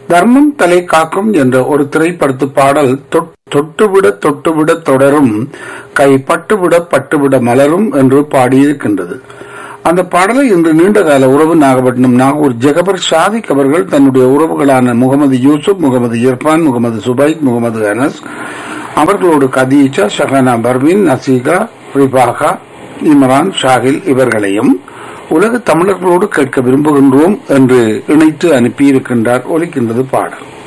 தர்மம் தலை காக்கும் என்ற ஒரு திரைப்படத்து பாடல் தொட்- தொட்டுவிட தொட்டுவிட தொடரும் கை பட்டுவிட பட்டுவிட மலரும் என்று பாடியிருக்கின்றது அந்த பாடலை இன்று நீண்டகால உறவு நாகப்பட்டினம் நாகூர் ஜெகபர் ஷாதிக் அவர்கள் தன்னுடைய உறவுகளான முகமது யூசுப் முகமது இர்பான் முகமது சுபைத் முகமது அனஸ் அவர்களோடு கதீஜா ஷஹானா பர்வீன் நசீகா ரிபாகா இம்ரான் ஷாகில் இவர்களையும் உலக தமிழர்களோடு கேட்க விரும்புகின்றோம் என்று இணைத்து அனுப்பியிருக்கின்றார் ஒலிக்கின்றது பாடல்